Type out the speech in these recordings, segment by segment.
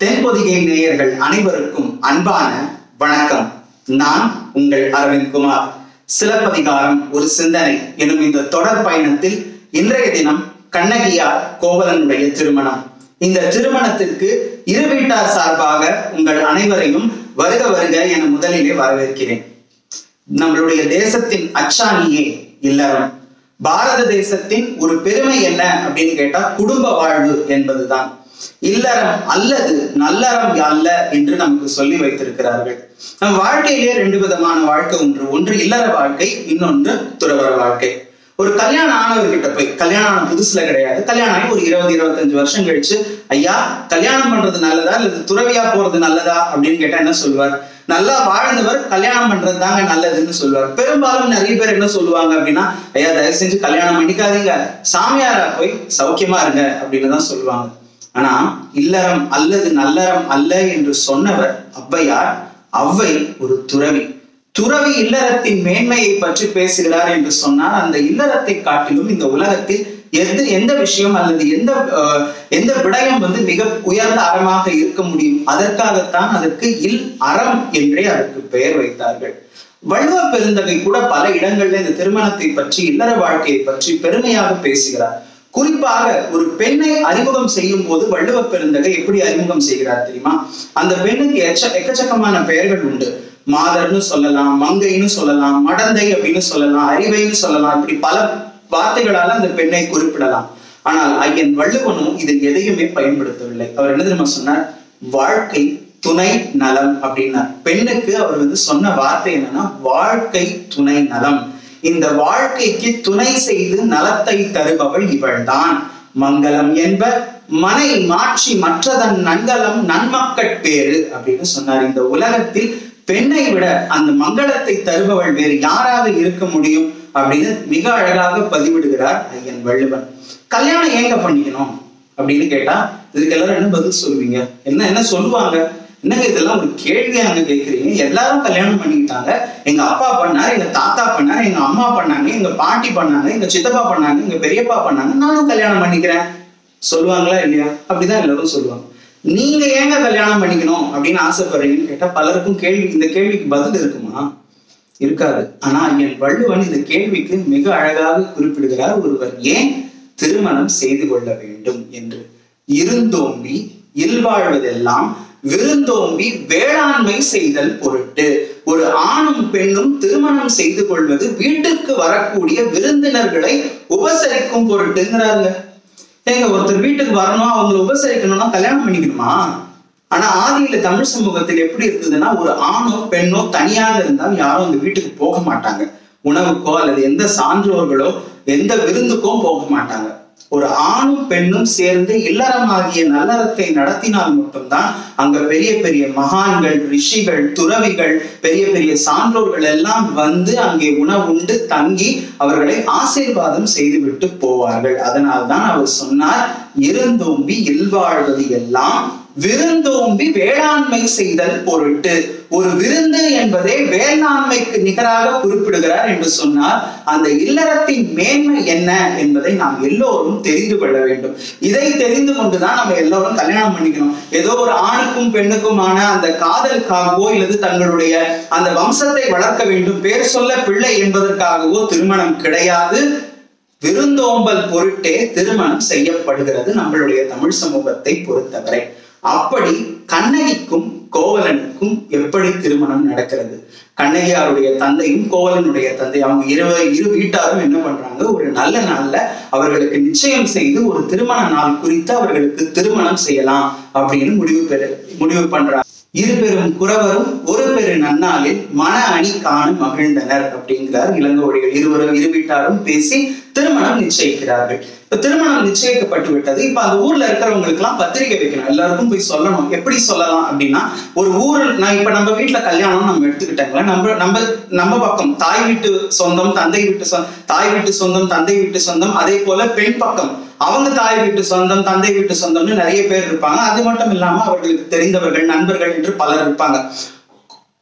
தென்பொதிகை நேயர்கள் அனைவருக்கும் அன்பான வணக்கம் நான் உங்கள் அரவிந்த் குமார் சிலப்பதிகாரம் ஒரு சிந்தனை எனும் இந்த தொடர் பயணத்தில் இன்றைய தினம் கண்ணகியார் கோவலனுடைய திருமணம் இந்த திருமணத்திற்கு இரு வீட்டார் சார்பாக உங்கள் அனைவரையும் வருக வருக என முதலிலே வரவேற்கிறேன் நம்மளுடைய தேசத்தின் அச்சாணியே இல்லறம் பாரத தேசத்தின் ஒரு பெருமை என்ன அப்படின்னு கேட்டா குடும்ப வாழ்வு என்பதுதான் இல்லறம் அல்லது நல்லறம் அல்ல என்று நமக்கு சொல்லி வைத்திருக்கிறார்கள் நம் வாழ்க்கையிலே ரெண்டு விதமான வாழ்க்கை ஒன்று ஒன்று இல்லற வாழ்க்கை இன்னொன்று துறவர வாழ்க்கை ஒரு கல்யாணம் ஆனவர்கிட்ட போய் கல்யாணம் ஆன புதுசுல கிடையாது கல்யாணம் ஆகி ஒரு இருபது இருபத்தஞ்சு வருஷம் கழிச்சு ஐயா கல்யாணம் பண்றது நல்லதா இல்லது துறவியா போறது நல்லதா அப்படின்னு கேட்டா என்ன சொல்வார் நல்லா வாழ்ந்தவர் கல்யாணம் பண்றது தாங்க நல்லதுன்னு சொல்லுவார் பெரும்பாலும் நிறைய பேர் என்ன சொல்லுவாங்க அப்படின்னா ஐயா தயவு செஞ்சு கல்யாணம் பண்ணிக்காதீங்க சாமியாரா போய் சௌக்கியமா இருங்க அப்படின்னு தான் சொல்லுவாங்க ஆனா இல்லறம் அல்லது நல்லறம் அல்ல என்று சொன்னவர் ஔவையார் ஔவை ஒரு துறவி துறவி இல்லறத்தின் மேன்மையை பற்றி பேசுகிறார் என்று சொன்னால் அந்த இல்லறத்தை காட்டிலும் இந்த உலகத்தில் எது எந்த விஷயம் அல்லது எந்த அஹ், எந்த விடயம் வந்து மிக உயர்ந்த அறமாக இருக்க முடியும் அதற்காகத்தான் அதற்கு இல் அறம் என்றே அதற்கு பெயர் வைத்தார்கள் வள்ளுவ பெருந்தகை கூட பல இடங்கள்ல இந்த திருமணத்தை பற்றி இல்லற வாழ்க்கையை பற்றி பெருமையாக பேசுகிறார் குறிப்பாக ஒரு பெண்ணை அறிமுகம் செய்யும் போது வள்ளுவ பெருந்தகை எப்படி அறிமுகம் செய்கிறார் தெரியுமா அந்த பெண்ணுக்கு எச்ச எக்கச்சக்கமான பெயர்கள் உண்டு மாதர்னு சொல்லலாம் மங்கைன்னு சொல்லலாம் மடந்தை அப்படின்னு சொல்லலாம் அறிவைன்னு சொல்லலாம் இப்படி பல வார்த்தைகளால அந்த பெண்ணை குறிப்பிடலாம் ஆனால் ஐயன் வள்ளுவனும் இதில் எதையுமே பயன்படுத்தவில்லை அவர் என்ன தெரியுமா சொன்னார் வாழ்க்கை துணை நலம் அப்படின்னார் பெண்ணுக்கு அவர் வந்து சொன்ன வார்த்தை என்னன்னா வாழ்க்கை துணை நலம் இந்த வாழ்க்கைக்கு துணை செய்து நலத்தை தருபவள் இவள்தான் மங்களம் என்ப மனை மாற்றி மற்றதன் நன்கலம் நன்மக்கட்பேறு அப்படின்னு சொன்னார் இந்த உலகத்தில் பெண்ணை விட அந்த மங்களத்தை தருபவள் வேறு யாராக இருக்க முடியும் அப்படின்னு மிக அழகாக பதிவிடுகிறார் ஐயன் வள்ளுவன் கல்யாணம் ஏங்க பண்ணிக்கணும் அப்படின்னு கேட்டா இதுக்கு எல்லாரும் என்ன பதில் சொல்லுவீங்க என்ன என்ன சொல்லுவாங்க என்னங்க இதெல்லாம் ஒரு கேள்வியாங்க கேக்குறீங்க எல்லாரும் கல்யாணம் பண்ணிக்கிட்டாங்க எங்க அப்பா பண்ணாரு எங்க தாத்தா பண்ணாரு எங்க அம்மா பண்ணாங்க எங்க பாட்டி பண்ணாங்க எங்க சித்தப்பா பண்ணாங்க எங்க பெரியப்பா பண்ணாங்க நானும் கல்யாணம் பண்ணிக்கிறேன் சொல்லுவாங்களா இல்லையா அப்படிதான் எல்லாரும் சொல்லுவாங்க நீங்க ஏங்க கல்யாணம் பண்ணிக்கணும் அப்படின்னு ஆசைப்படுறீங்கன்னு கேட்டா பலருக்கும் கேள்வி இந்த கேள்விக்கு பதில் இருக்குமா இருக்காது ஆனா என் வள்ளுவன் இந்த கேள்விக்கு மிக அழகாக குறிப்பிடுகிறார் ஒருவர் ஏன் திருமணம் செய்து கொள்ள வேண்டும் என்று இருந்தோம்பி இல்வாழ்வதெல்லாம் விருந்தோம்பி வேளாண்மை செய்தல் பொருட்டு ஒரு ஆணும் பெண்ணும் திருமணம் செய்து கொள்வது வீட்டுக்கு வரக்கூடிய விருந்தினர்களை உபசரிக்கும் பொருட்டுங்கிறாங்க ஏங்க ஒருத்தர் வீட்டுக்கு வரணும் அவங்களை உபசரிக்கணும்னா கல்யாணம் பண்ணிக்கணுமா ஆனா ஆதியில தமிழ் சமூகத்தில் எப்படி இருந்ததுன்னா ஒரு ஆணோ பெண்ணோ தனியாக இருந்தால் யாரும் அந்த வீட்டுக்கு போக மாட்டாங்க உணவுக்கோ அல்லது எந்த சான்றோர்களோ எந்த விருந்துக்கோ போக மாட்டாங்க ஒரு ஆணும் பெண்ணும் சேர்ந்து இல்லறமாகிய நல்லறத்தை நடத்தினால் மட்டும்தான் அங்க பெரிய பெரிய மகான்கள் ரிஷிகள் துறவிகள் பெரிய பெரிய சான்றோர்கள் எல்லாம் வந்து அங்கே உணவுண்டு தங்கி அவர்களை ஆசீர்வாதம் செய்துவிட்டு போவார்கள் அதனால்தான் அவர் சொன்னார் இருந்தோம்பி இல்வாழ்வது எல்லாம் விருந்தோம்பி வேளாண்மை செய்தல் பொருட்டு ஒரு விருந்து என்பதே வேளாண்மைக்கு நிகராக குறிப்பிடுகிறார் என்று சொன்னால் அந்த இல்லறத்தின் மேன்மை என்ன என்பதை நாம் எல்லோரும் தெரிந்து கொள்ள வேண்டும் இதை தெரிந்து கொண்டுதான் நம்ம எல்லோரும் கல்யாணம் பண்ணிக்கணும் ஏதோ ஒரு ஆணுக்கும் பெண்ணுக்குமான அந்த காதலுக்காகவோ இல்லது தங்களுடைய அந்த வம்சத்தை வளர்க்க வேண்டும் பேர் சொல்ல பிள்ளை என்பதற்காகவோ திருமணம் கிடையாது விருந்தோம்பல் பொருட்டே திருமணம் செய்யப்படுகிறது நம்மளுடைய தமிழ் சமூகத்தை பொறுத்தவரை அப்படி கண்ணகிக்கும் கோவலனுக்கும் எப்படி திருமணம் நடக்கிறது கண்ணகியாருடைய தந்தையும் கோவலனுடைய தந்தை அவங்க இரு இரு வீட்டாரும் என்ன பண்றாங்க ஒரு நல்ல நாள்ல அவர்களுக்கு நிச்சயம் செய்து ஒரு திருமண நாள் குறித்து அவர்களுக்கு திருமணம் செய்யலாம் அப்படின்னு முடிவு பெற முடிவு பண்றாங்க இரு பெரும் குறவரும் ஒரு பெரு நன்னாளில் மன அணி காண மகிழ்ந்தனர் அப்படிங்கிறார் இளங்கோடிகள் இருவரும் இரு வீட்டாரும் பேசி திருமணம் நிச்சயிக்கிறார்கள் இப்ப திருமணம் நிச்சயிக்கப்பட்டு விட்டது இப்ப அந்த ஊர்ல இருக்கிறவங்களுக்கு எல்லாம் பத்திரிகை வைக்கணும் எல்லாருக்கும் போய் சொல்லணும் எப்படி சொல்லலாம் அப்படின்னா ஒரு ஊர் நான் இப்ப நம்ம வீட்டுல கல்யாணம் நம்ம எடுத்துக்கிட்டாங்களா நம்ம நம்ம நம்ம பக்கம் தாய் வீட்டு சொந்தம் தந்தை வீட்டு சொந்தம் தாய் வீட்டு சொந்தம் தந்தை வீட்டு சொந்தம் அதே போல பெண் பக்கம் அவங்க தாய் வீட்டு சொந்தம் தந்தை வீட்டு சொந்தம்னு நிறைய பேர் இருப்பாங்க அது மட்டும் இல்லாம அவர்களுக்கு தெரிந்தவர்கள் நண்பர்கள் என்று பலர் இருப்பாங்க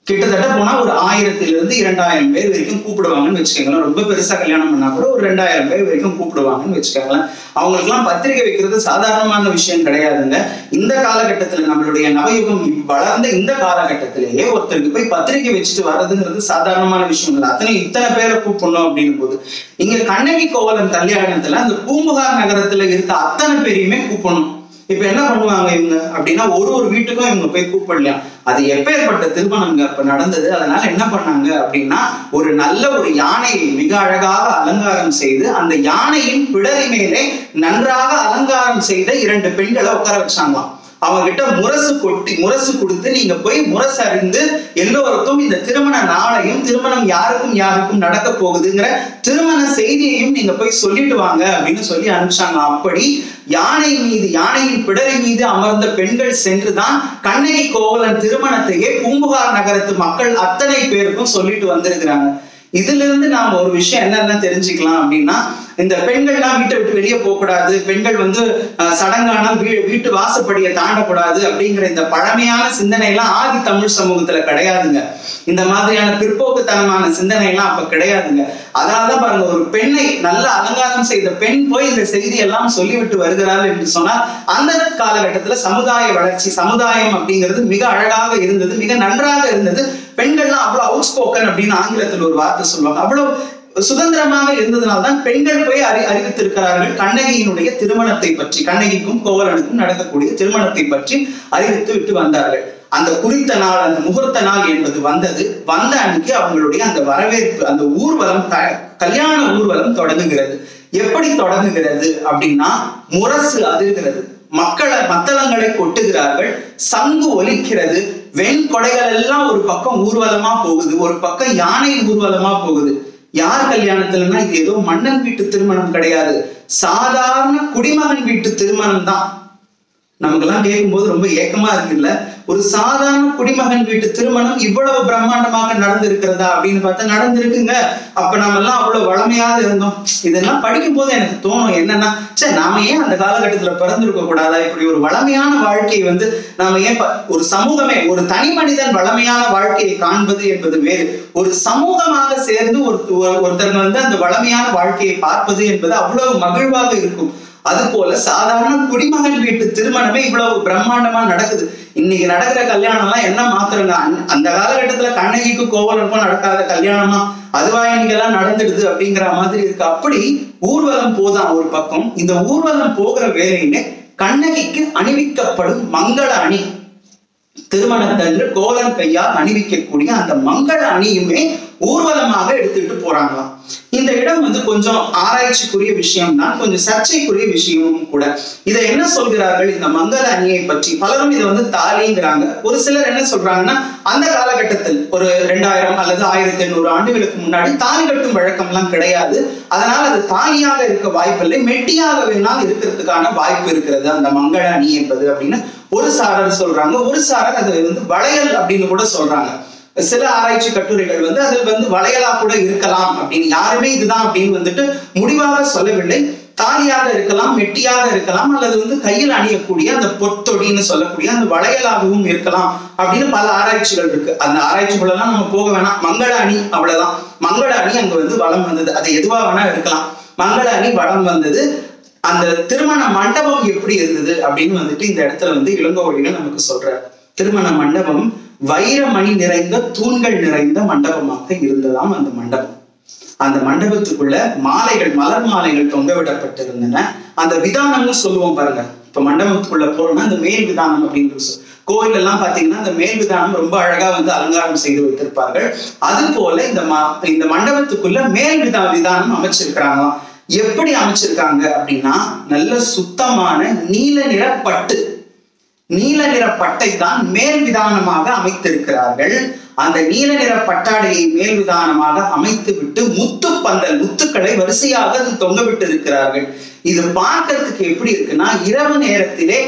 கிட்டத்தட்ட போனா ஒரு ஆயிரத்துல இருந்து இரண்டாயிரம் பேர் வரைக்கும் கூப்பிடுவாங்கன்னு வச்சுக்கோங்களேன் ரொம்ப பெருசா கல்யாணம் பண்ணா கூட ஒரு ரெண்டாயிரம் பேர் வரைக்கும் கூப்பிடுவாங்கன்னு வச்சுக்கோங்களேன் அவங்களுக்குலாம் பத்திரிகை வைக்கிறது சாதாரணமான விஷயம் கிடையாதுங்க இந்த காலகட்டத்துல நம்மளுடைய நவயுகம் வளர்ந்த இந்த காலகட்டத்திலேயே ஒருத்தருக்கு போய் பத்திரிகை வச்சுட்டு வர்றதுங்கிறது சாதாரணமான விஷயம் இல்லை அத்தனை இத்தனை பேரை கூப்பிடணும் அப்படின்னும் போது இங்க கண்ணகி கோவலன் கல்யாணத்துல அந்த பூம்புகார் நகரத்துல இருக்க அத்தனை பேரையுமே கூப்பிடணும் இப்ப என்ன பண்ணுவாங்க இவங்க அப்படின்னா ஒரு ஒரு வீட்டுக்கும் இவங்க போய் கூப்பிடலாம் அது எப்பேற்பட்ட திருமணங்க அப்ப நடந்தது அதனால என்ன பண்ணாங்க அப்படின்னா ஒரு நல்ல ஒரு யானையை மிக அழகாக அலங்காரம் செய்து அந்த யானையின் பிடரி மேலே நன்றாக அலங்காரம் செய்த இரண்டு பெண்களை உட்கார வச்சாங்களாம் அவங்க கிட்ட முரசு கொட்டி முரசு கொடுத்து நீங்க போய் முரசு அறிந்து எல்லோருக்கும் இந்த திருமண நாளையும் திருமணம் யாருக்கும் யாருக்கும் நடக்க போகுதுங்கிற திருமண செய்தியையும் நீங்க போய் சொல்லிட்டு வாங்க அப்படின்னு சொல்லி அனுப்பிச்சாங்க அப்படி யானை மீது யானையின் பிடரி மீது அமர்ந்த பெண்கள் சென்றுதான் கண்ணகி கோவலன் திருமணத்தையே பூம்புகார் நகரத்து மக்கள் அத்தனை பேருக்கும் சொல்லிட்டு வந்திருக்கிறாங்க இதுல இருந்து நாம ஒரு விஷயம் என்னென்ன தெரிஞ்சுக்கலாம் அப்படின்னா இந்த பெண்கள்லாம் வீட்டை விட்டு வெளியே போகக்கூடாது பெண்கள் வந்து அஹ், சடங்கான வீ வீட்டு வாசப்படியை தாண்டக்கூடாது அப்படிங்கிற இந்த பழமையான சிந்தனை எல்லாம் ஆதி தமிழ் சமூகத்துல கிடையாதுங்க இந்த மாதிரியான பிற்போக்குத்தனமான சிந்தனை எல்லாம் அப்ப கிடையாதுங்க அதனாலதான் பாருங்க ஒரு பெண்ணை நல்ல அலங்காரம் செய்த பெண் போய் இந்த செய்தி எல்லாம் சொல்லிவிட்டு வருகிறார் என்று சொன்னால் அந்த காலகட்டத்துல சமுதாய வளர்ச்சி சமுதாயம் அப்படிங்கிறது மிக அழகாக இருந்தது மிக நன்றாக இருந்தது பெண்கள்லாம் அவ்வளவு அவுட் ஸ்போக்கன் அப்படின்னு ஆங்கிலத்தில் ஒரு வார்த்தை சொல்லுவாங்க அவ்வளவு சுதந்திரமாக இருந்ததுனால்தான் பெண்கள் போய் அறி அறிவித்திருக்கிறார்கள் கண்ணகியினுடைய திருமணத்தை பற்றி கண்ணகிக்கும் கோவலனுக்கும் நடக்கக்கூடிய திருமணத்தை பற்றி அறிவித்து விட்டு வந்தார்கள் அந்த குறித்த நாள் அந்த முகூர்த்த நாள் என்பது வந்தது வந்த அன்னைக்கு அவங்களுடைய அந்த வரவேற்பு அந்த ஊர்வலம் க- கல்யாண ஊர்வலம் தொடங்குகிறது எப்படி தொடங்குகிறது அப்படின்னா முரசு அதிர்கிறது மக்களை மத்தளங்களை கொட்டுகிறார்கள் சங்கு ஒலிக்கிறது வெண்கொடைகள் எல்லாம் ஒரு பக்கம் ஊர்வலமா போகுது ஒரு பக்கம் யானை ஊர்வலமா போகுது யார் கல்யாணத்துலன்னா இது ஏதோ மன்னன் வீட்டு திருமணம் கிடையாது சாதாரண குடிமகன் வீட்டு திருமணம் தான் நமக்கெல்லாம் கேட்கும்போது ரொம்ப ஏக்கமா இருக்குல்ல ஒரு சாதாரண குடிமகன் வீட்டு திருமணம் இவ்வளவு பிரம்மாண்டமாக நடந்திருக்கிறதா அப்படின்னு பார்த்தா நடந்திருக்குங்க அப்ப நாம எல்லாம் அவ்வளவு வளமையாக இருந்தோம் இதெல்லாம் படிக்கும் போது எனக்கு தோணும் என்னன்னா சே நாம ஏன் அந்த காலகட்டத்துல பிறந்திருக்க கூடாதா இப்படி ஒரு வளமையான வாழ்க்கையை வந்து நாம ஏன் ப- ஒரு சமூகமே ஒரு தனி மனிதன் வளமையான வாழ்க்கையை காண்பது என்பது வேறு ஒரு சமூகமாக சேர்ந்து ஒரு ஒரு- ஒருத்தங்க வந்து அந்த வளமையான வாழ்க்கையை பார்ப்பது என்பது அவ்வளவு மகிழ்வாக இருக்கும் அது போல சாதாரண குடிமகன் வீட்டு திருமணமே இவ்வளவு பிரம்மாண்டமா நடக்குது இன்னைக்கு நடக்கிற கல்யாணம் எல்லாம் என்ன மாத்திரங்க அந்த- அந்த காலகட்டத்துல கண்ணகிக்கு கோவலனுக்கும் நடக்காத கல்யாணமா அதுவா இன்னைக்கெல்லாம் நடந்துடுது அப்படிங்கிற மாதிரி இருக்கு அப்படி ஊர்வலம் போதான் ஒரு பக்கம் இந்த ஊர்வலம் போகிற வேலையில கண்ணகிக்கு அணிவிக்கப்படும் மங்கள அணி திருமணத்தன்று கோலன் கையால் அணிவிக்கக்கூடிய அந்த மங்கள அணியுமே ஊர்வலமாக எடுத்துட்டு போறாங்களாம் இந்த இடம் வந்து கொஞ்சம் ஆராய்ச்சிக்குரிய விஷயம் தான் கொஞ்சம் சர்ச்சைக்குரிய விஷயமும் கூட இதை என்ன சொல்கிறார்கள் இந்த மங்கள அணியை பற்றி பலரும் இதை வந்து தாலிங்கிறாங்க ஒரு சிலர் என்ன சொல்றாங்கன்னா அந்த காலகட்டத்தில் ஒரு ரெண்டாயிரம் அல்லது ஆயிரத்தி எண்ணூறு ஆண்டுகளுக்கு முன்னாடி தாலி கட்டும் வழக்கம்லாம் கிடையாது அதனால அது தாலியாக இருக்க வாய்ப்பில்லை மெட்டியாக வேணால் இருக்கிறதுக்கான வாய்ப்பு இருக்கிறது அந்த மங்கள அணி என்பது அப்படின்னு ஒரு சாரர் சொல்றாங்க ஒரு சாரர் அது வந்து வளையல் அப்படின்னு கூட சொல்றாங்க சில ஆராய்ச்சி கட்டுரைகள் வந்து அதில் வந்து வளையலா கூட இருக்கலாம் அப்படின்னு யாருமே இதுதான் அப்படின்னு வந்துட்டு முடிவாக சொல்லவில்லை தாலியாக இருக்கலாம் மெட்டியாக இருக்கலாம் அல்லது வந்து கையில் அணியக்கூடிய அந்த பொற்தொடின்னு சொல்லக்கூடிய அந்த வளையலாகவும் இருக்கலாம் அப்படின்னு பல ஆராய்ச்சிகள் இருக்கு அந்த ஆராய்ச்சிகள் எல்லாம் நம்ம போக வேணாம் மங்கள அணி அவ்வளவுதான் மங்கள அணி அங்க வந்து வளம் வந்தது அது எதுவா வேணா இருக்கலாம் மங்கள அணி வளம் வந்தது அந்த திருமண மண்டபம் எப்படி இருந்தது அப்படின்னு வந்துட்டு இந்த இடத்துல வந்து இளங்கோவடிகள் நமக்கு சொல்றார் திருமண மண்டபம் வைரமணி நிறைந்த தூண்கள் நிறைந்த மண்டபமாக இருந்ததாம் அந்த மண்டபம் அந்த மண்டபத்துக்குள்ள மாலைகள் மலர் மாலைகள் தொங்க விடப்பட்டிருந்தன அந்த விதானம்னு சொல்லுவோம் பாருங்க இப்ப மண்டபத்துக்குள்ள போறோம்னா அந்த மேல் விதானம் அப்படின்னு சொல் கோயில் எல்லாம் பாத்தீங்கன்னா அந்த மேல் விதானம் ரொம்ப அழகா வந்து அலங்காரம் செய்து வைத்திருப்பார்கள் அது போல இந்த ம- இந்த மண்டபத்துக்குள்ள மேல் விதா விதானம் அமைச்சிருக்கிறாங்களாம் எப்படி அமைச்சிருக்காங்க அப்படின்னா நல்ல சுத்தமான நீல நிற பட்டு நீல நிற பட்டை தான் மேல் விதானமாக அமைத்திருக்கிறார்கள் அந்த நீல நிற பட்டாடையை மேல் விதானமாக அமைத்து விட்டு முத்து பந்தல் முத்துக்களை வரிசையாக அதில் தொங்க விட்டு இருக்கிறார்கள் இது பார்க்கறதுக்கு எப்படி இருக்குன்னா இரவு நேரத்திலே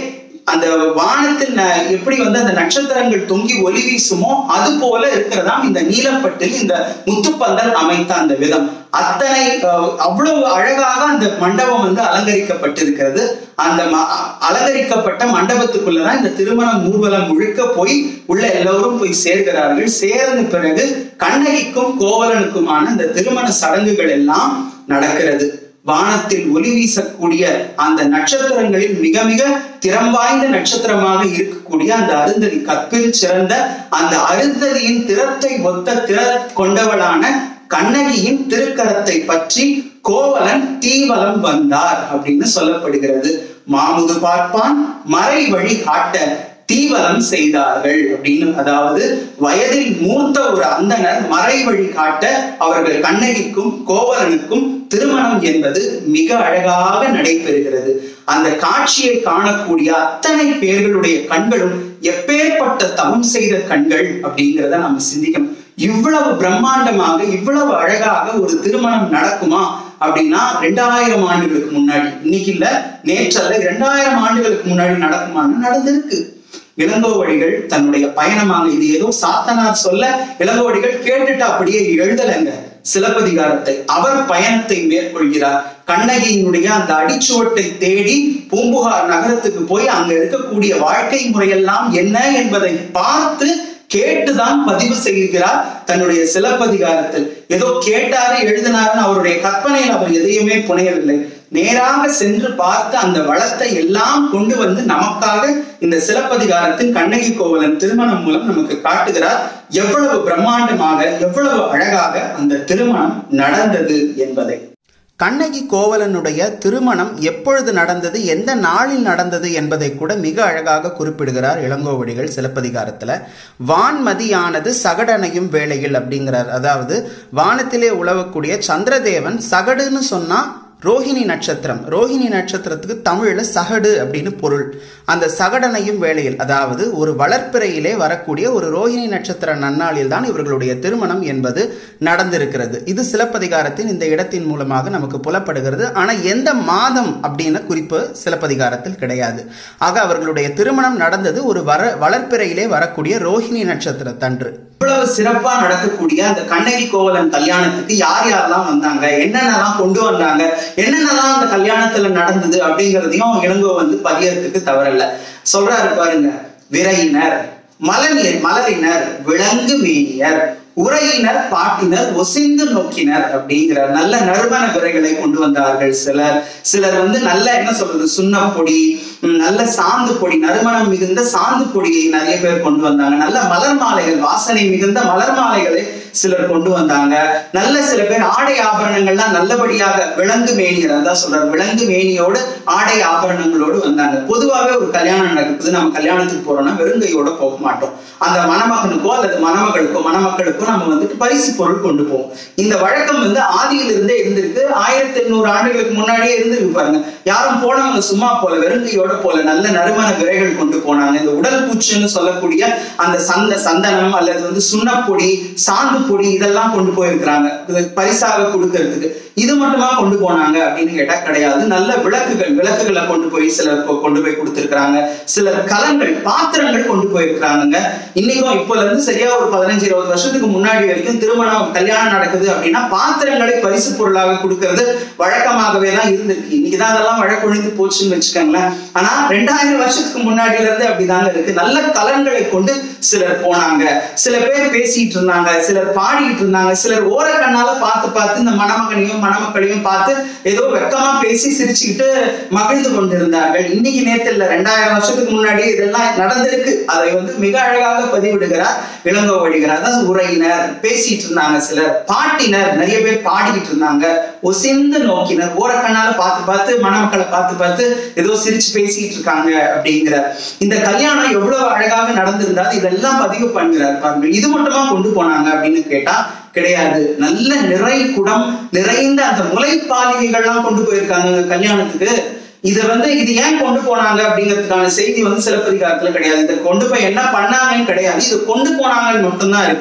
அந்த வானத்தில் ந- எப்படி வந்து அந்த நட்சத்திரங்கள் தொங்கி ஒளி வீசுமோ அது போல இருக்கிறதாம் இந்த நீலப்பட்டில் இந்த முத்துப்பந்தல் அமைத்த அந்த விதம் அத்தனை அஹ், அவ்வளவு அழகாக அந்த மண்டபம் வந்து அலங்கரிக்கப்பட்டிருக்கிறது அந்த ம- அலங்கரிக்கப்பட்ட மண்டபத்துக்குள்ளதான் இந்த திருமணம் ஊர்வலம் முழுக்க போய் உள்ள எல்லோரும் போய் சேர்கிறார்கள் சேர்ந்த பிறகு கண்ணகிக்கும் கோவலனுக்குமான இந்த திருமண சடங்குகள் எல்லாம் நடக்கிறது வானத்தில் ஒளி வீசக்கூடிய அந்த நட்சத்திரங்களில் மிக மிக திறம் வாய்ந்த நட்சத்திரமாக இருக்கக்கூடிய அந்த அருந்ததி கற்பில் சிறந்த அந்த அருந்ததியின் திறத்தை ஒத்த திற கொண்டவளான கண்ணகியின் திருக்கரத்தை பற்றி கோவலன் தீவலம் வந்தார் அப்படின்னு சொல்லப்படுகிறது மாமுது பார்ப்பான் மறை வழி காட்ட தீவலம் செய்தார்கள் அப்படின்னு அதாவது வயதில் மூத்த ஒரு அந்தணர் மறை வழி காட்ட அவர்கள் கண்ணகிக்கும் கோவலனுக்கும் திருமணம் என்பது மிக அழகாக நடைபெறுகிறது அந்த காட்சியை காணக்கூடிய அத்தனை பேர்களுடைய கண்களும் எப்பேற்பட்ட தவம் செய்த கண்கள் அப்படிங்கிறத நம்ம சிந்திக்கணும் இவ்வளவு பிரம்மாண்டமாக இவ்வளவு அழகாக ஒரு திருமணம் நடக்குமா அப்படின்னா ரெண்டாயிரம் ஆண்டுகளுக்கு முன்னாடி இன்னைக்கு இல்ல நேற்றல்ல இரண்டாயிரம் ஆண்டுகளுக்கு முன்னாடி நடக்குமான்னு நடந்திருக்கு இளங்கோவடிகள் தன்னுடைய பயணமாக இது ஏதோ சாத்தனார் சொல்ல இளங்கோவடிகள் கேட்டுட்டு அப்படியே எழுதலைங்க சிலப்பதிகாரத்தை அவர் பயணத்தை மேற்கொள்கிறார் கண்ணகியினுடைய அந்த அடிச்சுவட்டை தேடி பூம்புகார் நகரத்துக்கு போய் அங்க இருக்கக்கூடிய வாழ்க்கை முறையெல்லாம் என்ன என்பதை பார்த்து கேட்டுதான் பதிவு செய்கிறார் தன்னுடைய சிலப்பதிகாரத்தில் ஏதோ கேட்டாரு எழுதினாருன்னு அவருடைய கற்பனையில் அவர் எதையுமே புனையவில்லை நேராக சென்று பார்த்து அந்த வளத்தை எல்லாம் கொண்டு வந்து நமக்காக இந்த சிலப்பதிகாரத்தின் கண்ணகி கோவலன் திருமணம் மூலம் நமக்கு காட்டுகிறார் எவ்வளவு பிரம்மாண்டமாக எவ்வளவு அழகாக அந்த திருமணம் நடந்தது என்பதை கண்ணகி கோவலனுடைய திருமணம் எப்பொழுது நடந்தது எந்த நாளில் நடந்தது என்பதை கூட மிக அழகாக குறிப்பிடுகிறார் இளங்கோவடிகள் சிலப்பதிகாரத்துல வான்மதியானது சகடனையும் வேளையில் அப்படிங்கிறார் அதாவது வானத்திலே உழவக்கூடிய சந்திரதேவன் சகடுன்னு சொன்னா ரோஹிணி நட்சத்திரம் ரோஹிணி நட்சத்திரத்துக்கு தமிழ்ல சகடு அப்படின்னு பொருள் அந்த சகடனையும் வேளையில் அதாவது ஒரு வளர்ப்பிறையிலே வரக்கூடிய ஒரு ரோஹிணி நட்சத்திர நன்னாளில் தான் இவர்களுடைய திருமணம் என்பது நடந்திருக்கிறது இது சிலப்பதிகாரத்தின் இந்த இடத்தின் மூலமாக நமக்கு புலப்படுகிறது ஆனா எந்த மாதம் அப்படின்னு குறிப்பு சிலப்பதிகாரத்தில் கிடையாது ஆக அவர்களுடைய திருமணம் நடந்தது ஒரு வர வளர்ப்பிறையிலே வரக்கூடிய ரோஹிணி நட்சத்திரத்தன்று இவ்வளவு சிறப்பா நடக்கக்கூடிய அந்த கண்ணகி கோவலன் கல்யாணத்துக்கு யார் யாரெல்லாம் வந்தாங்க என்னென்னலாம் கொண்டு வந்தாங்க என்னென்னலாம் அந்த கல்யாணத்துல நடந்தது அப்படிங்கிறதையும் இளங்கோ வந்து பதியறதுக்கு தவறல்ல சொல்றாரு பாருங்க விரையினர் மலனியர் மலரினர் விலங்கு மேனியர் உரையினர் பாட்டினர் ஒசிந்து நோக்கினர் அப்படிங்கிற நல்ல நறுமண விரைகளை கொண்டு வந்தார்கள் சிலர் சிலர் வந்து நல்ல என்ன சொல்றது சுண்ணப்பொடி ம், நல்ல சாந்து பொடி நறுமணம் மிகுந்த சாந்து பொடியை நிறைய பேர் கொண்டு வந்தாங்க நல்ல மலர் மாலைகள் வாசனை மிகுந்த மலர் மாலைகளை சிலர் கொண்டு வந்தாங்க நல்ல சில பேர் ஆடை ஆபரணங்கள்லாம் நல்லபடியாக விலங்கு மேனியர் அதான் சொல்றாரு விலங்கு மேனியோடு ஆடை ஆபரணங்களோடு வந்தாங்க பொதுவாகவே ஒரு கல்யாணம் நடக்குது நம்ம கல்யாணத்துக்கு போறோம்னா வெறுங்கையோட போக மாட்டோம் அந்த மணமகனுக்கோ அல்லது மணமகளுக்கோ மணமக்களுக்கோ நம்ம வந்துட்டு பரிசு பொருள் கொண்டு போவோம் இந்த வழக்கம் வந்து ஆதியிலிருந்தே இருந்திருக்கு ஆயிரத்தி எண்ணூறு ஆண்டுகளுக்கு முன்னாடியே இருந்திருக்கு பாருங்க யாரும் போனவங்க சும்மா போல வெறுங்கையோட போல நல்ல நறுமண விரைகள் கொண்டு போனாங்க இந்த உடல் பூச்சுன்னு சொல்லக்கூடிய அந்த சந்த சந்தனம் அல்லது வந்து சுண்ணப்பொடி சாந்து பொடி இதெல்லாம் கொண்டு போயிருக்கிறாங்க இது பரிசாக கொடுக்கறதுக்கு இது மட்டுமா கொண்டு போனாங்க அப்படின்னு கேட்டா கிடையாது நல்ல விளக்குகள் விளக்குகளை கொண்டு போய் சிலர் கொ- கொண்டு போய் கொடுத்திருக்கிறாங்க சிலர் கலங்கள் பாத்திரங்கள் கொண்டு போயிருக்கிறாங்க இன்னைக்கும் இப்போல இருந்து சரியா ஒரு பதினஞ்சு இருபது வருஷத்துக்கு முன்னாடி வரைக்கும் திருமணம் கல்யாணம் நடக்குது அப்படின்னா பாத்திரங்களை பரிசு பொருளாக கொடுக்கறது வழக்கமாகவே தான் இருந்திருக்கு இன்னைக்குதான் அதெல்லாம் வழக்கொழிந்து போச்சுன்னு வச்சுக்கோங்களேன் ஆனா ரெண்டாயிரம் வருஷத்துக்கு முன்னாடில இருந்து அப்படிதாங்க இருக்கு நல்ல கலன்களை கொண்டு சிலர் போனாங்க சில பேர் பேசிட்டு இருந்தாங்க சிலர் பாடிட்டு இருந்தாங்க சிலர் ஓரக்கண்ணால பார்த்து பார்த்து இந்த மணமகனையும் மணமக்களையும் பார்த்து ஏதோ வெக்கமா பேசி சிரிச்சுக்கிட்டு மகிழ்ந்து கொண்டிருந்தார்கள் இன்னைக்கு நேத்து இல்ல ரெண்டாயிரம் வருஷத்துக்கு முன்னாடி இதெல்லாம் நடந்திருக்கு அதை வந்து மிக அழகாக பதிவிடுகிறார் இளங்கோ வழிகிறார் அதான் உரையினர் பேசிட்டு இருந்தாங்க சிலர் பாட்டினர் நிறைய பேர் பாடிக்கிட்டு இருந்தாங்க ஒசிந்து நோக்கினர் ஓரக்கண்ணால பார்த்து பார்த்து மணமக்களை பார்த்து பார்த்து ஏதோ சிரிச்சு பேசிட்டு இருக்காங்க அப்படிங்கிற இந்த கல்யாணம் எவ்வளவு அழகாக நடந்திருந்தால் இதெல்லாம் பதிவு பண்ணுகிறார் பாருங்க இது மட்டுமா கொண்டு போனாங்க அப்படின்னு கேட்டா கிடையாது நல்ல நிறை குடம் நிறைந்த அந்த முளைப்பாலிகைகள்லாம் கொண்டு போயிருக்காங்க கல்யாணத்துக்கு இதை வந்து இது ஏன் கொண்டு போனாங்க அப்படிங்கிறதுக்கான செய்தி வந்து சிலப்பதிகாரத்துல கிடையாது இதை கொண்டு போய் என்ன பண்ணாங்கன்னு கிடையாது இது கொண்டு போனாங்கன்னு மட்டும்தான் இருக்கு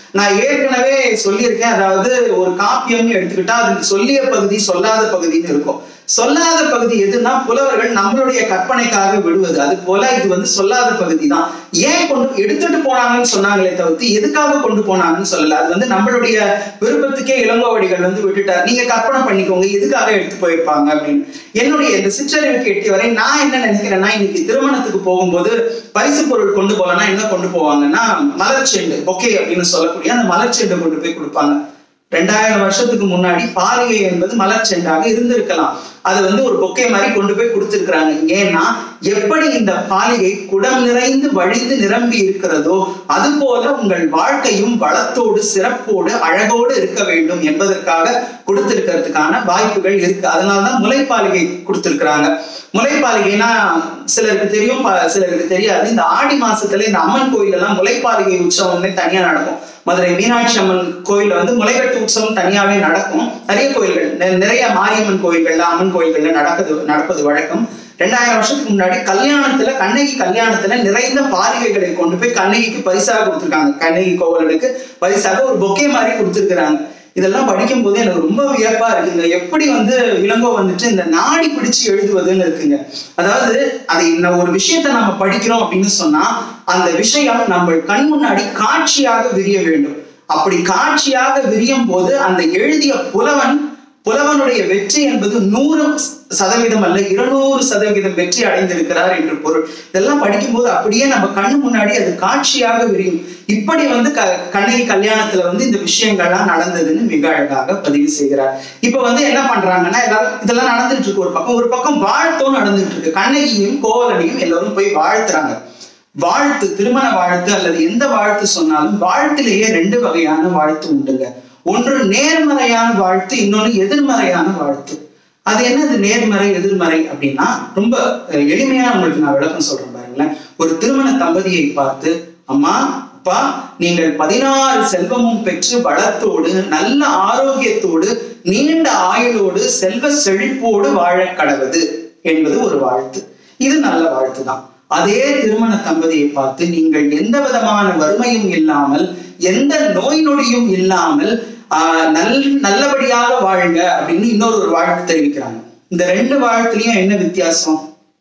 நான் ஏற்கனவே சொல்லியிருக்கேன் அதாவது ஒரு காப்பியம்னு எடுத்துக்கிட்டா அதுக்கு சொல்லிய பகுதி சொல்லாத பகுதின்னு இருக்கும் சொல்லாத பகுதி எதுனா புலவர்கள் நம்மளுடைய கற்பனைக்காக விடுவது அது போல இது வந்து சொல்லாத பகுதி தான் ஏன் கொண்டு எடுத்துட்டு போனாங்கன்னு சொன்னாங்களே தவிர்த்து எதுக்காக கொண்டு போனாங்கன்னு சொல்லல அது வந்து நம்மளுடைய விருப்பத்துக்கே இளங்கோவடிகள் வந்து விட்டுட்டார் நீங்க கற்பனை பண்ணிக்கோங்க எதுக்காக எடுத்து போயிருப்பாங்க அப்படின்னு என்னுடைய இந்த சிற்றறிவுக்கு எட்டிய வரை நான் என்ன நினைக்கிறேன்னா இன்னைக்கு திருமணத்துக்கு போகும்போது பரிசு பொருள் கொண்டு போகலன்னா என்ன கொண்டு போவாங்கன்னா மலர் செண்டு பொக்கே அப்படின்னு சொல்லக்கூடிய அந்த மலர் செண்டை கொண்டு போய் கொடுப்பாங்க ரெண்டாயிரம் வருஷத்துக்கு முன்னாடி பாலிகை என்பது மலர் செண்டாக இருந்திருக்கலாம் அது வந்து ஒரு பொக்கை மாதிரி கொண்டு போய் கொடுத்திருக்கிறாங்க ஏன்னா எப்படி இந்த பாலிகை குடம் நிறைந்து வழிந்து நிரம்பி இருக்கிறதோ அது போல உங்கள் வாழ்க்கையும் வளத்தோடு சிறப்போடு அழகோடு இருக்க வேண்டும் என்பதற்காக கொடுத்திருக்கிறதுக்கான வாய்ப்புகள் இருக்கு அதனாலதான் முளைப்பாலிகை கொடுத்திருக்கிறாங்க முளைப்பாலிகைனா சிலருக்கு தெரியும் ப- சிலருக்கு தெரியாது இந்த ஆடி மாசத்துல இந்த அம்மன் கோயில் எல்லாம் முளைப்பாலிகை உற்சவம்னே தனியா நடக்கும் மதுரை மீனாட்சி அம்மன் கோயில்ல வந்து முளைகட்டு உற்சவம் தனியாவே நடக்கும் நிறைய கோயில்கள் நெ- நிறைய மாரியம்மன் கோயில்கள்ல அம்மன் கோயில்கள்ல நடக்குது நடப்பது வழக்கம் ரெண்டாயிரம் வருஷத்துக்கு முன்னாடி கல்யாணத்துல கண்ணகி கல்யாணத்துல நிறைந்த பாலிகைகளை கொண்டு போய் கண்ணகிக்கு பரிசாக கொடுத்திருக்காங்க கண்ணகி கோவலனுக்கு பரிசாக ஒரு பொக்கே மாதிரி கொடுத்திருக்கிறாங்க இதெல்லாம் படிக்கும் போது எனக்கு ரொம்ப வியப்பா இருக்குங்க எப்படி வந்து இளங்கோ வந்துட்டு இந்த நாடி பிடிச்சு எழுதுவதுன்னு இருக்குங்க அதாவது அதை இந்த ஒரு விஷயத்த நம்ம படிக்கிறோம் அப்படின்னு சொன்னா அந்த விஷயம் நம்ம கண் முன்னாடி காட்சியாக விரிய வேண்டும் அப்படி காட்சியாக விரியும் போது அந்த எழுதிய புலவன் புலவனுடைய வெற்றி என்பது நூறு சதவீதம் அல்ல இருநூறு சதவீதம் வெற்றி அடைந்திருக்கிறார் என்று பொருள் இதெல்லாம் படிக்கும்போது அப்படியே நம்ம கண்ணு முன்னாடி அது காட்சியாக விரியும் இப்படி வந்து க கண்ணகி கல்யாணத்துல வந்து இந்த விஷயங்கள்லாம் நடந்ததுன்னு மிக அழகாக பதிவு செய்கிறார் இப்ப வந்து என்ன பண்றாங்கன்னா எல்லாரும் இதெல்லாம் நடந்துட்டு இருக்கு ஒரு பக்கம் ஒரு பக்கம் வாழ்த்தும் நடந்துட்டு இருக்கு கண்ணகியும் கோவலனையும் எல்லாரும் போய் வாழ்த்துறாங்க வாழ்த்து திருமண வாழ்த்து அல்லது எந்த வாழ்த்து சொன்னாலும் வாழ்த்திலேயே ரெண்டு வகையான வாழ்த்து உண்டுங்க ஒன்று நேர்மறையான வாழ்த்து இன்னொன்று எதிர்மறையான வாழ்த்து அது என்னது நேர்மறை எதிர்மறை அப்படின்னா ரொம்ப அஹ், எளிமையா உங்களுக்கு நான் விளக்கம் சொல்றேன் பாருங்களேன் ஒரு திருமண தம்பதியை பார்த்து அம்மா அப்பா நீங்கள் பதினாறு செல்வமும் பெற்று வளத்தோடு நல்ல ஆரோக்கியத்தோடு நீண்ட ஆயுளோடு செல்வ செழிப்போடு வாழ கடவது என்பது ஒரு வாழ்த்து இது நல்ல வாழ்த்து தான் அதே திருமண தம்பதியை பார்த்து நீங்கள் எந்த விதமான வறுமையும் இல்லாமல் எந்த நோய் நொடியும் இல்லாமல் ஆஹ் நல் நல்லபடியாக வாழுங்க அப்படின்னு இன்னொரு ஒரு வாழ்த்து தெரிவிக்கிறாங்க இந்த ரெண்டு வாழ்த்துலயும் என்ன வித்தியாசம்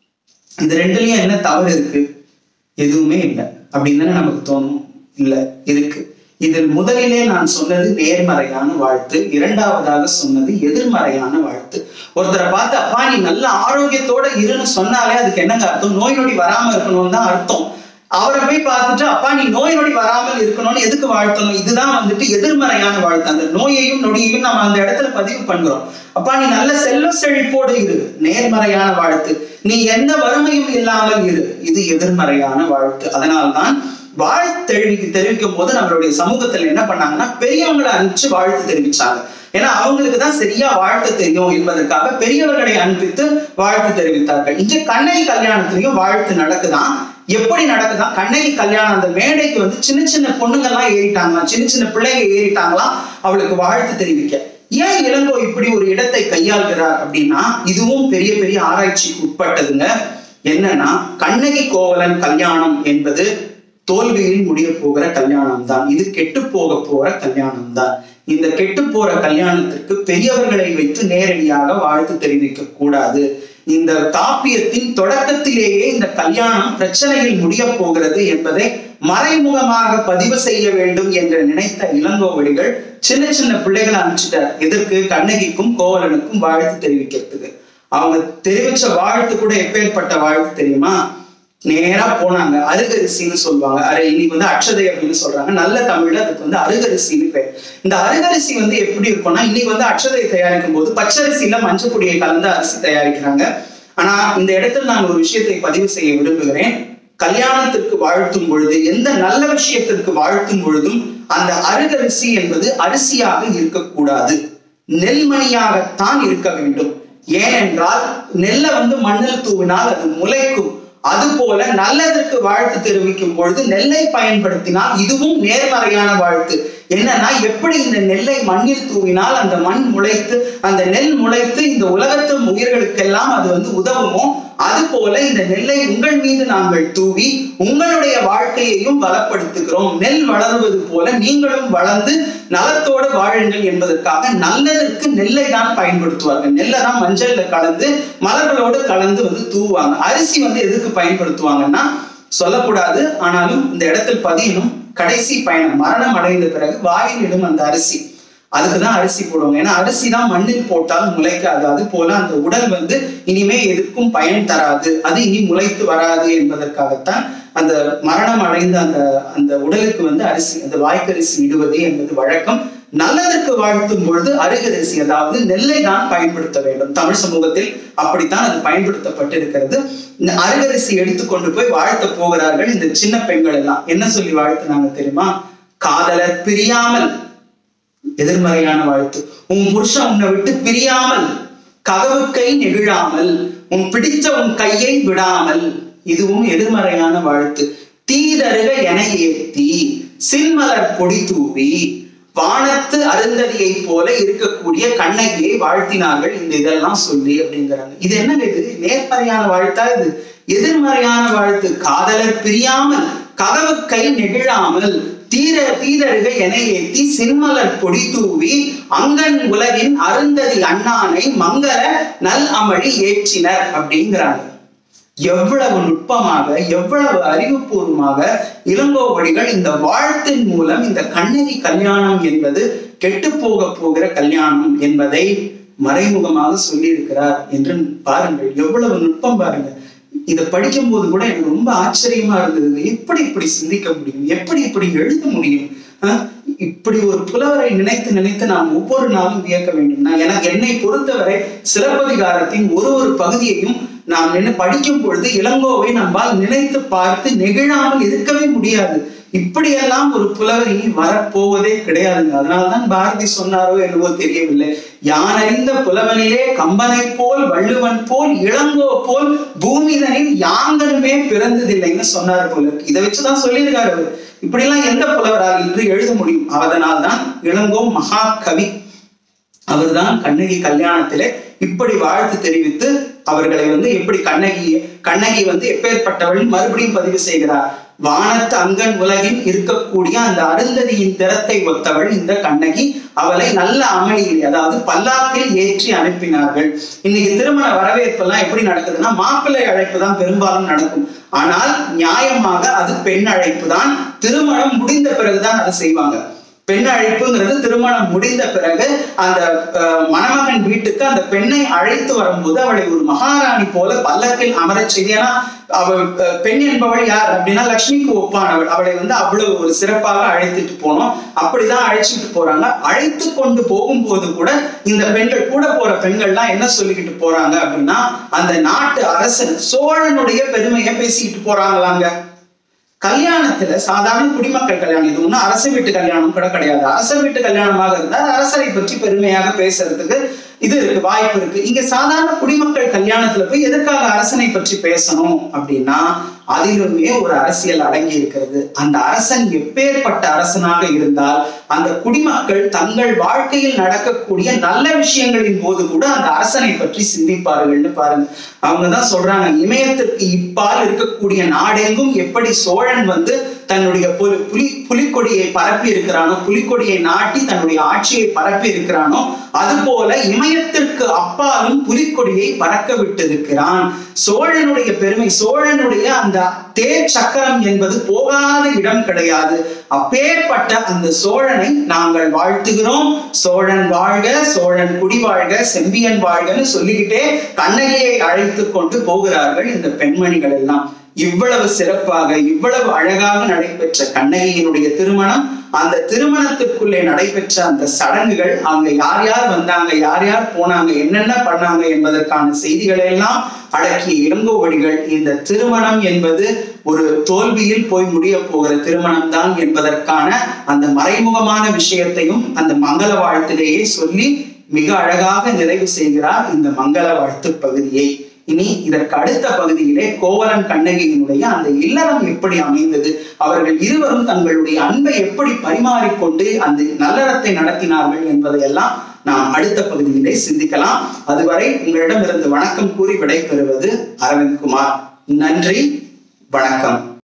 இந்த ரெண்டுலயும் என்ன தவறு இருக்கு எதுவுமே இல்லை அப்படின்னு தானே நமக்கு தோணும் இல்ல இருக்கு இதில் முதலிலே நான் சொன்னது நேர்மறையான வாழ்த்து இரண்டாவதாக சொன்னது எதிர்மறையான வாழ்த்து ஒருத்தரை பார்த்து அப்பா நீ நல்ல ஆரோக்கியத்தோட இருன்னு சொன்னாலே அதுக்கு என்னங்க அர்த்தம் நோய் நொடி வராம இருக்கணும்னு தான் அர்த்தம் அவரை போய் பார்த்துட்டு அப்பா நீ நோய் நொடி வராமல் இருக்கணும்னு எதுக்கு வாழ்த்தணும் இதுதான் வந்துட்டு எதிர்மறையான வாழ்த்து அந்த நோயையும் நொடியையும் நம்ம அந்த இடத்துல பதிவு பண்றோம் அப்பா நீ நல்ல செல்வ செழிப்போடு இரு நேர்மறையான வாழ்த்து நீ எந்த வறுமையும் இல்லாமல் இரு இது எதிர்மறையான வாழ்த்து அதனால்தான் வாழ்த்து தெரிவி தெரிவிக்கும் போது நம்மளுடைய சமூகத்துல என்ன பண்ணாங்கன்னா பெரியவங்களை அனுப்பிச்சு வாழ்த்து தெரிவிச்சாங்க ஏன்னா அவங்களுக்கு தான் சரியா வாழ்த்து தெரியும் என்பதற்காக பெரியவர்களை அனுப்பித்து வாழ்த்து தெரிவித்தார்கள் இன்று கண்ணகி கல்யாணத்திலையும் வாழ்த்து நடக்குதான் எப்படி நடக்குதான் கண்ணகி கல்யாணம் அந்த மேடைக்கு வந்து சின்ன சின்ன பொண்ணுங்கெல்லாம் ஏறிட்டாங்களாம் சின்ன சின்ன பிள்ளைங்க ஏறிட்டாங்களாம் அவளுக்கு வாழ்த்து தெரிவிக்க ஏன் இளங்கோ இப்படி ஒரு இடத்தை கையாள்கிறார் அப்படின்னா இதுவும் பெரிய பெரிய ஆராய்ச்சிக்கு உட்பட்டதுங்க என்னன்னா கண்ணகி கோவலன் கல்யாணம் என்பது தோல்வியில் முடிய போகிற கல்யாணம் தான் இது கெட்டு போக போற கல்யாணம் தான் இந்த கெட்டு போற கல்யாணத்திற்கு பெரியவர்களை வைத்து நேரடியாக வாழ்த்து தெரிவிக்க கூடாது இந்த காப்பியத்தின் தொடக்கத்திலேயே இந்த கல்யாணம் பிரச்சனையில் முடிய போகிறது என்பதை மறைமுகமாக பதிவு செய்ய வேண்டும் என்று நினைத்த இளங்கோவடிகள் சின்ன சின்ன பிள்ளைகளை அனுப்பிச்சிட்டார் எதற்கு கண்ணகிக்கும் கோவலனுக்கும் வாழ்த்து தெரிவிக்கிறதுக்கு அவங்க தெரிவிச்ச வாழ்த்து கூட எப்பேற்பட்ட வாழ்த்து தெரியுமா நேரா போனாங்க அருகரிசின்னு சொல்லுவாங்க அரை இன்னைக்கு வந்து அக்ஷதை அப்படின்னு சொல்றாங்க நல்ல தமிழ்ல அதுக்கு வந்து அருகரிசின்னு பேர் இந்த அருகரிசி வந்து எப்படி இருக்கும்னா இன்னைக்கு வந்து அக்ஷதை தயாரிக்கும் போது பச்சரிசியில மஞ்சள் பொடியை கலந்து அரிசி தயாரிக்கிறாங்க ஆனா இந்த இடத்துல நான் ஒரு விஷயத்தை பதிவு செய்ய விரும்புகிறேன் கல்யாணத்திற்கு வாழ்த்தும் பொழுது எந்த நல்ல விஷயத்திற்கு வாழ்த்தும் பொழுதும் அந்த அருகரிசி என்பது அரிசியாக இருக்கக்கூடாது நெல்மணியாகத்தான் இருக்க வேண்டும் ஏனென்றால் நெல்லை வந்து மண்ணில் தூவினால் அது முளைக்கும் அதுபோல நல்லதற்கு வாழ்த்து தெரிவிக்கும் பொழுது நெல்லை பயன்படுத்தினால் இதுவும் நேர்மறையான வாழ்த்து என்னன்னா எப்படி இந்த நெல்லை மண்ணில் தூவினால் அந்த மண் முளைத்து அந்த நெல் முளைத்து இந்த உலகத்து உயிர்களுக்கெல்லாம் அது வந்து உதவுமோ அது போல இந்த நெல்லை உங்கள் மீது நாங்கள் தூவி உங்களுடைய வாழ்க்கை வாழ்க்கையையும் பலப்படுத்துகிறோம் நெல் வளருவது போல நீங்களும் வளர்ந்து நலத்தோடு வாழுங்கள் என்பதற்காக நல்லதற்கு நெல்லை தான் பயன்படுத்துவார்கள் நெல்லை தான் மஞ்சள்ல கலந்து மலர்களோடு கலந்து வந்து தூவாங்க அரிசி வந்து எதுக்கு பயன்படுத்துவாங்கன்னா சொல்லக்கூடாது ஆனாலும் இந்த இடத்தில் பதியணும் கடைசி பயணம் மரணம் அடைந்த பிறகு வாயிலிடும் அந்த அரிசி அதுக்குதான் அரிசி போடுவாங்க ஏன்னா அரிசி தான் மண்ணில் போட்டால் முளைக்காது அது போல அந்த உடல் வந்து இனிமே எதுக்கும் பயன் தராது அது இனி முளைத்து வராது என்பதற்காகத்தான் அந்த மரணம் அடைந்த அந்த அந்த உடலுக்கு வந்து அரிசி அந்த வாய்க்கரிசி இடுவது என்பது வழக்கம் நல்லதற்கு வாழ்த்தும் பொழுது அருகரிசி அதாவது நெல்லை தான் பயன்படுத்த வேண்டும் தமிழ் சமூகத்தில் அப்படித்தான் அது பயன்படுத்தப்பட்டிருக்கிறது இந்த அருகரிசி எடுத்துக்கொண்டு போய் வாழ்த்த போகிறார்கள் இந்த சின்ன பெண்கள் எல்லாம் என்ன சொல்லி வாழ்த்துனாங்க தெரியுமா காதலர் பிரியாமல் எதிர்மறையான வாழ்த்து உன் புருஷன் உன்னை விட்டு பிரியாமல் கதவு கை நெகிழாமல் உன் பிடித்த உன் கையை விடாமல் இதுவும் எதிர்மறையான வாழ்த்து தீதருக என ஏத்தி சின்மலர் பொடி தூவி வானத்து அருந்ததியை போல இருக்கக்கூடிய கண்ணகியை வாழ்த்தினார்கள் இந்த இதெல்லாம் சொல்லி அப்படிங்கிறாங்க இது என்னங்க இது நேர்மறையான வாழ்த்தா இது எதிர்மறையான வாழ்த்து காதலர் பிரியாமல் கதவு கை நெகிழாமல் தீர தீரருக என ஏத்தி சின்மலர் பொடி தூவி அங்கன் உலகின் அருந்ததி அண்ணானை மங்கள நல் அமளி ஏற்றினர் அப்படிங்கிறாங்க எவ்வளவு நுட்பமாக எவ்வளவு அறிவுபூர்வமாக இளங்கோவடிகள் இந்த வாழ்த்தின் மூலம் இந்த கண்ணகி கல்யாணம் என்பது கெட்டு போக போகிற கல்யாணம் என்பதை மறைமுகமாக சொல்லியிருக்கிறார் என்று பாருங்கள் எவ்வளவு நுட்பம் பாருங்க இதை படிக்கும் போது கூட எனக்கு ரொம்ப ஆச்சரியமா இருந்தது எப்படி இப்படி சிந்திக்க முடியும் எப்படி இப்படி எழுத முடியும் அஹ் இப்படி ஒரு புலவரை நினைத்து நினைத்து நாம் ஒவ்வொரு நாளும் வியக்க வேண்டும் நான் எனக்கு என்னை பொறுத்தவரை சிலப்பதிகாரத்தின் ஒரு ஒரு பகுதியையும் நாம் நினை படிக்கும் பொழுது இளங்கோவை நம்மால் நினைத்து பார்த்து நெகிழாமல் இருக்கவே முடியாது இப்படியெல்லாம் ஒரு புலவர் இனி வரப்போவதே கிடையாதுங்க அதனால்தான் பாரதி சொன்னாரோ என்னவோ தெரியவில்லை யானறிந்த புலவனிலே கம்பனை போல் வள்ளுவன் போல் இளங்கோ போல் பூமிதனில் யாங்கனுமே பிறந்ததில்லைன்னு சொன்னார் போல இருக்கு. இதை வச்சுதான் சொல்லியிருக்காரு அவர் இப்படிலாம் எந்த புலவரால் இன்று எழுத முடியும் அதனால் தான் இளங்கோ மகா கவி அவர்தான் கண்ணகி கல்யாணத்திலே இப்படி வாழ்த்து தெரிவித்து அவர்களை வந்து எப்படி கண்ணகி கண்ணகி வந்து எப்பேற்பட்டவள் மறுபடியும் பதிவு செய்கிறார் வானத்து அங்கன் உலகில் இருக்கக்கூடிய அந்த அருந்ததியின் திறத்தை ஒத்தவள் இந்த கண்ணகி அவளை நல்ல அமளியில் அதாவது பல்லாக்கில் ஏற்றி அனுப்பினார்கள் இன்னைக்கு திருமண வரவேற்பு எல்லாம் எப்படி நடக்குதுன்னா மாப்பிள்ளை அழைப்பு தான் பெரும்பாலும் நடக்கும் ஆனால் நியாயமாக அது பெண் அழைப்பு தான் திருமணம் முடிந்த பிறகுதான் அதை செய்வாங்க பெண் அழைப்புங்கிறது திருமணம் முடிந்த பிறகு அந்த அஹ், மணமகன் வீட்டுக்கு அந்த பெண்ணை அழைத்து வரும்போது அவளை ஒரு மகாராணி போல பல்லக்கில் அமரச் செய்து ஏன்னா அவள் அஹ், பெண் என்பவள் யார் அப்படின்னா லக்ஷ்மிக்கு ஒப்பானவள் அவளை வந்து அவ்வளவு ஒரு சிறப்பாக அழைத்துட்டு போனோம் அப்படிதான் அழைச்சிட்டு போறாங்க அழைத்து கொண்டு போகும்போது கூட இந்த பெண்கள் கூட போற பெண்கள்லாம் என்ன சொல்லிக்கிட்டு போறாங்க அப்படின்னா அந்த நாட்டு அரசன் சோழனுடைய பெருமையை பேசிக்கிட்டு போறாங்களாங்க கல்யாணத்துல சாதாரண குடிமக்கள் கல்யாணம் இது ஒண்ணும் அரசு வீட்டு கல்யாணம் கூட கிடையாது அரச வீட்டு கல்யாணமாக இருந்தால் அரசரை பற்றி பெருமையாக பேசுறதுக்கு இது இருக்கு வாய்ப்பு இருக்கு இங்க சாதாரண குடிமக்கள் கல்யாணத்துல போய் எதுக்காக அரசனை பற்றி பேசணும் அப்படின்னா அதிலுமே ஒரு அரசியல் அடங்கி இருக்கிறது அந்த அரசன் எப்பேற்பட்ட அரசனாக இருந்தால் அந்த குடிமக்கள் தங்கள் வாழ்க்கையில் நடக்கக்கூடிய நல்ல விஷயங்களின் போது கூட அந்த அரசனை பற்றி சிந்திப்பார்கள்னு பாருங்க அவங்க தான் சொல்றாங்க இமயத்திற்கு இப்பால் இருக்கக்கூடிய நாடெங்கும் எப்படி சோழன் வந்து தன்னுடைய புலி புலி புலிக்கொடியை பரப்பி இருக்கிறானோ புலிக்கொடியை நாட்டி தன்னுடைய ஆட்சியை பரப்பி இருக்கிறானோ அதுபோல இமயத்திற்கு அப்பாலும் புலிக்கொடியை பறக்க விட்டிருக்கிறான் சோழனுடைய பெருமை சோழனுடைய அந்த தேர் சக்கரம் என்பது போகாத இடம் கிடையாது அப்பேற்பட்ட அந்த சோழனை நாங்கள் வாழ்த்துகிறோம் சோழன் வாழ்க சோழன் குடி வாழ்க செம்பியன் வாழ்கன்னு சொல்லிக்கிட்டே கண்ணகியை அழைத்து கொண்டு போகிறார்கள் இந்த பெண்மணிகள் எல்லாம் இவ்வளவு சிறப்பாக இவ்வளவு அழகாக நடைபெற்ற கண்ணகியினுடைய திருமணம் அந்த திருமணத்திற்குள்ளே நடைபெற்ற அந்த சடங்குகள் அங்க யார் யார் வந்தாங்க யார் யார் போனாங்க என்னென்ன பண்ணாங்க என்பதற்கான செய்திகளை எல்லாம் அடக்கிய இளங்கோவடிகள் இந்த திருமணம் என்பது ஒரு தோல்வியில் போய் முடிய போகிற திருமணம் தான் என்பதற்கான அந்த மறைமுகமான விஷயத்தையும் அந்த மங்கள வாழ்த்திலேயே சொல்லி மிக அழகாக நிறைவு செய்கிறார் இந்த மங்கள வாழ்த்து பகுதியை இனி இதற்கு அடுத்த பகுதியிலே கோவலன் கண்ணகியினுடைய அந்த இல்லறம் எப்படி அமைந்தது அவர்கள் இருவரும் தங்களுடைய அன்பை எப்படி பரிமாறிக்கொண்டு அந்த நல்லறத்தை நடத்தினார்கள் என்பதையெல்லாம் நாம் அடுத்த பகுதியிலே சிந்திக்கலாம் அதுவரை உங்களிடமிருந்து வணக்கம் கூறி விடைபெறுவது அரவிந்த் குமார் நன்றி வணக்கம்